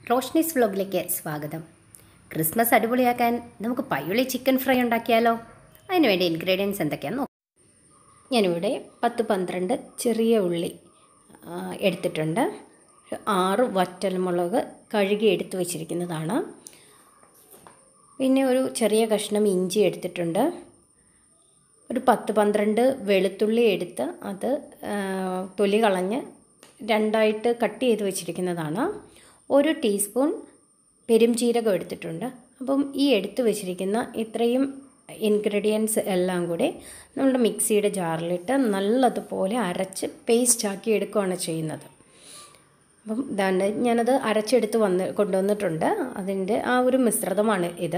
റോഷ്നീസ് വ്ലോഗിലേക്ക് സ്വാഗതം ക്രിസ്മസ് അടിപൊളിയാക്കാൻ നമുക്ക് പയ്യുള്ളി chicken fry ഉണ്ടാക്കിയാലോ അതിന് വേണ്ടി ഇൻഗ്രീഡിയൻസ് എന്തൊക്കെയാണെന്ന് നോക്കാം ഞാനിവിടെ പത്ത് പന്ത്രണ്ട് ചെറിയ ഉള്ളി ആ, എടുത്തിട്ടുണ്ട് ഒരു ആറ് വറ്റൽമുളക് കഴുകി എടുത്ത് വെച്ചിരിക്കുന്നതാണ് പിന്നെ ഒരു ചെറിയ കഷ്ണം ഇഞ്ചി എടുത്തിട്ടുണ്ട് ഒരു പത്ത് പന്ത്രണ്ട് വെളുത്തുള്ളി എടുത്ത് അത് ആ, തൊലി കളഞ്ഞ് രണ്ടായിട്ട് കട്ട് ചെയ്ത് വെച്ചിരിക്കുന്നതാണ് ഒരു ടീസ്പൂൺ പെരുംജീരകം എടുത്തിട്ടുണ്ട് അപ്പം ഈ എടുത്ത് വെച്ചിരിക്കുന്ന ഇത്രയും ഇൻഗ്രീഡിയൻസ് എല്ലാം കൂടി നമ്മുടെ മിക്സിയുടെ ജാറിലിട്ട് നല്ലതുപോലെ അരച്ച് പേസ്റ്റ് ആക്കി എടുക്കുകയാണ് ചെയ്യുന്നത് അപ്പം ഇതാണ്ട് ഞാനത് അരച്ചെടുത്ത് വന്ന് കൊണ്ടുവന്നിട്ടുണ്ട് അതിൻ്റെ ആ ഒരു മിശ്രിതമാണ് ഇത്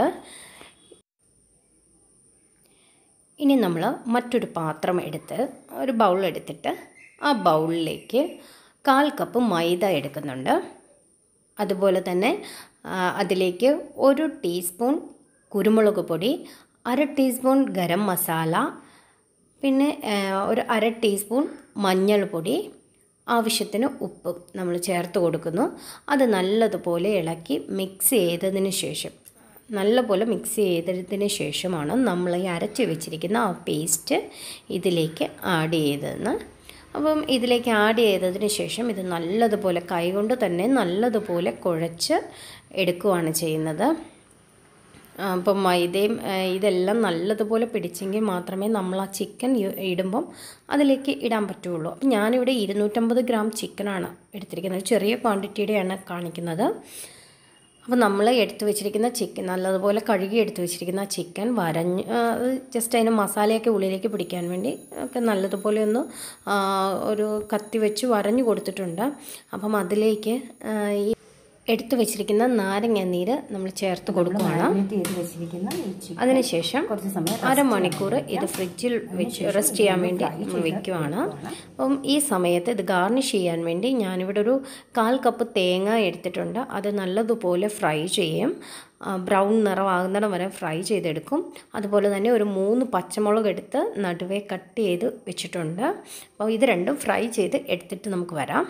ഇനി നമ്മൾ മറ്റൊരു പാത്രം എടുത്ത് ഒരു ബൗൾ എടുത്തിട്ട് ആ ബൗളിലേക്ക് കാൽ കപ്പ് മൈദ എടുക്കുന്നുണ്ട് അതുപോലെ തന്നെ ആ, അതിലേക്ക് ഒരു ടീസ്പൂൺ കുരുമുളക് പൊടി അര ടീസ്പൂൺ ഗരം മസാല പിന്നെ ആ, ഒരു അര ടീസ്പൂൺ മഞ്ഞൾപ്പൊടി ആവശ്യത്തിന് ഉപ്പ് നമ്മൾ ചേർത്ത് കൊടുക്കുന്നു അത് നല്ലതുപോലെ ഇളക്കി മിക്സ് ചെയ്തതിന് ശേഷം നല്ലപോലെ മിക്സ് ചെയ്തതിന് ശേഷമാണ് നമ്മൾ ഈ അരച്ച് വെച്ചിരിക്കുന്ന ആ പേസ്റ്റ് ഇതിലേക്ക് ആഡ് ചെയ്തതെന്ന് അപ്പം ഇതിലേക്ക് ആഡ് ചെയ്തതിന് ശേഷം ഇത് നല്ലതുപോലെ കൈകൊണ്ട് തന്നെ നല്ലതുപോലെ കുഴച്ച് എടുക്കുകയാണ് ചെയ്യുന്നത് ആ, അപ്പം മൈദയും ആ, ഇതെല്ലാം നല്ലതുപോലെ പിടിച്ചെങ്കിൽ മാത്രമേ നമ്മൾ ആ ചിക്കൻ യു- ഇടുമ്പം അതിലേക്ക് ഇടാൻ പറ്റുള്ളൂ അപ്പം ഞാനിവിടെ ഇരുന്നൂറ്റമ്പത് ഗ്രാം ചിക്കനാണ് എടുത്തിരിക്കുന്നത് ചെറിയ ക്വാണ്ടിറ്റിയുടെയാണ് കാണിക്കുന്നത് അപ്പോൾ നമ്മൾ എടുത്തു വെച്ചിരിക്കുന്ന ചിക്കൻ നല്ലതുപോലെ കഴുകി എടുത്തു വെച്ചിരിക്കുന്ന ആ ചിക്കൻ വരഞ്ഞ് ആ, അത് ജസ്റ്റ് അതിന് മസാലയൊക്കെ ഉള്ളിലേക്ക് പിടിക്കാൻ വേണ്ടി ഒക്കെ നല്ലതുപോലെ ഒന്ന് ആ, ഒരു കത്തി വെച്ച് വരഞ്ഞു കൊടുത്തിട്ടുണ്ട് അപ്പം അതിലേക്ക് ആ, ഈ എടുത്തു വെച്ചിരിക്കുന്ന നാരങ്ങ നീര് നമ്മൾ ചേർത്ത് കൊടുക്കുകയാണ് ചെയ്ത് വെച്ചിരിക്കുന്ന ഈ ചിക്കൻ അതിനുശേഷം കുറച്ച് സമയം അരമണിക്കൂർ ഇത് ഫ്രിഡ്ജിൽ വെച്ച് റെസ്റ്റ് ചെയ്യാൻ വേണ്ടി നമ്മൾ വെക്കുവാണ് അപ്പം ഈ സമയത്ത് ഇത് ഗാർണിഷ് ചെയ്യാൻ വേണ്ടി ഞാനിവിടെ ഒരു കാൽ കപ്പ് തേങ്ങ എടുത്തിട്ടുണ്ട് അത് നല്ലതുപോലെ ഫ്രൈ ചെയ്യും ബ്രൗൺ നിറമാകുന്നിടം വരെ ഫ്രൈ ചെയ്തെടുക്കും അതുപോലെ തന്നെ ഒരു മൂന്ന് പച്ചമുളക് എടുത്ത് നടുവേ കട്ട് ചെയ്ത് വെച്ചിട്ടുണ്ട് അപ്പോൾ ഇത് രണ്ടും ഫ്രൈ ചെയ്ത് എടുത്തിട്ട് നമുക്ക് വരാം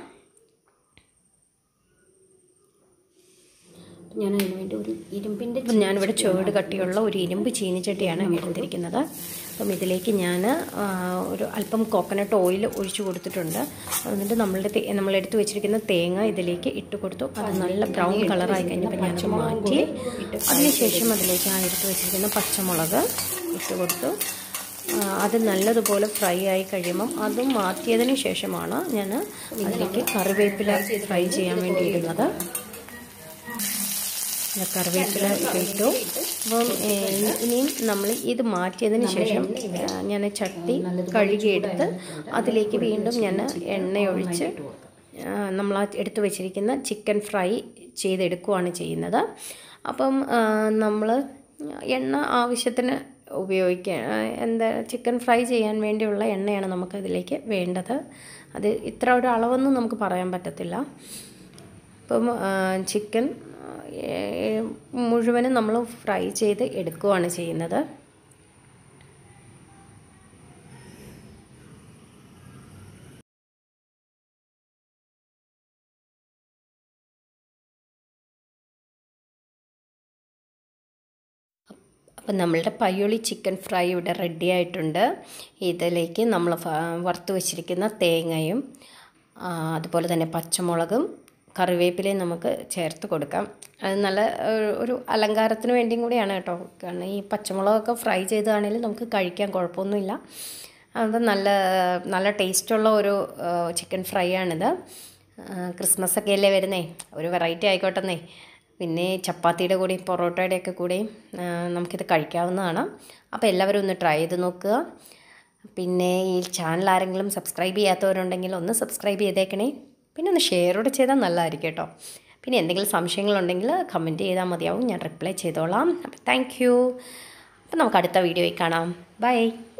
ഞാൻ അതിന് വേണ്ടി ഒരു ഇരുമ്പിൻ്റെ അപ്പം ഞാനിവിടെ ചുവട് കട്ടിയുള്ള ഒരു ഇരുമ്പ് ചീനിച്ചട്ടിയാണ് എടുത്തിരിക്കുന്നത് അപ്പം ഇതിലേക്ക് ഞാൻ ആ, ഒരു അല്പം കോക്കനട്ട് ഓയിൽ ഒഴിച്ചു കൊടുത്തിട്ടുണ്ട് എന്നിട്ട് നമ്മളുടെ തേ- നമ്മളെടുത്ത് വെച്ചിരിക്കുന്ന തേങ്ങ ഇതിലേക്ക് ഇട്ട് കൊടുത്തു അത് നല്ല ബ്രൗൺ കളറായി കഴിഞ്ഞപ്പോൾ ഞാനത് മാറ്റി അതിനുശേഷം അതിലേക്ക് ആ എടുത്ത് വെച്ചിരിക്കുന്ന പച്ചമുളക് ഇട്ട് കൊടുത്തു ആ, അത് നല്ലതുപോലെ ഫ്രൈ ആയി കഴിയുമ്പം അതും മാറ്റിയതിന് ശേഷമാണ് ഞാൻ അതിലേക്ക് കറിവേപ്പില ഫ്രൈ ചെയ്യാൻ വേണ്ടി ഇടുന്നത് ഞാൻ കറിവേപ്പില ഇട്ടു അപ്പം ഏഹ്, ഇനിയും നമ്മൾ ഇത് മാറ്റിയതിന് ശേഷം ഏഹ്, ഞാൻ ചട്ടി കഴുകിയെടുത്ത് അതിലേക്ക് വീണ്ടും ഞാൻ എണ്ണയൊഴിച്ച് ഏഹ്, നമ്മൾ ആ എടുത്തു വെച്ചിരിക്കുന്ന ചിക്കൻ ഫ്രൈ ചെയ്തെടുക്കുകയാണ് ചെയ്യുന്നത് അപ്പം നമ്മൾ എണ്ണ ആവശ്യത്തിന് ഉപയോഗിക്കുക ഏഹ്, എന്താ ചിക്കൻ ഫ്രൈ ചെയ്യാൻ വേണ്ടിയുള്ള എണ്ണയാണ് നമുക്കതിലേക്ക് വേണ്ടത് അത് ഇത്ര ഒരു അളവൊന്നും നമുക്ക് പറയാൻ പറ്റത്തില്ല അപ്പം ആ, ചിക്കൻ ഏ, മുഴുവനും നമ്മൾ ഫ്രൈ ചെയ്ത് എടുക്കുകയാണ് ചെയ്യുന്നത് അപ്പം നമ്മളുടെ പയ്യോളി ചിക്കൻ ഫ്രൈ ഇവിടെ റെഡി ആയിട്ടുണ്ട് ഇതിലേക്ക് നമ്മൾ ഫ- വറുത്ത് വെച്ചിരിക്കുന്ന തേങ്ങയും ആ, അതുപോലെ തന്നെ പച്ചമുളകും കറിവേപ്പിലയും നമുക്ക് ചേർത്ത് കൊടുക്കാം അത് നല്ല ഒരു- ഒരു അലങ്കാരത്തിന് വേണ്ടിയും കൂടിയാണ് കേട്ടോ കാരണം ഈ പച്ചമുളകൊക്കെ ഫ്രൈ ചെയ്തതാണെങ്കിലും നമുക്ക് കഴിക്കാൻ കുഴപ്പമൊന്നുമില്ല അത് നല്ല നല്ല ടേസ്റ്റുള്ള ഒരു ചിക്കൻ ഫ്രൈ ആണിത് ക്രിസ്മസ് ഒക്കെ അല്ലേ വരുന്നേ ഒരു വെറൈറ്റി ആയിക്കോട്ടെന്നേ പിന്നെ ചപ്പാത്തിയുടെ കൂടെയും പൊറോട്ടയുടെ ഒക്കെ കൂടെയും ആ, നമുക്കിത് കഴിക്കാവുന്നതാണ് അപ്പോൾ എല്ലാവരും ഒന്ന് ട്രൈ ചെയ്ത് നോക്കുക പിന്നെ ഈ ചാനൽ ആരെങ്കിലും സബ്സ്ക്രൈബ് ചെയ്യാത്തവരുണ്ടെങ്കിൽ ഒന്ന് സബ്സ്ക്രൈബ് ചെയ്തേക്കണേ പിന്നെ ഒന്ന് ഷെയർ കൂടെ ചെയ്താൽ നല്ലതായിരിക്കും കേട്ടോ പിന്നെ എന്തെങ്കിലും സംശയങ്ങളുണ്ടെങ്കിൽ കമൻറ്റ് ചെയ്താൽ മതിയാവും ഞാൻ റിപ്ലൈ ചെയ്തോളാം അപ്പോൾ താങ്ക് യു അപ്പോൾ നമുക്ക് അടുത്ത വീഡിയോയിൽ കാണാം ബൈ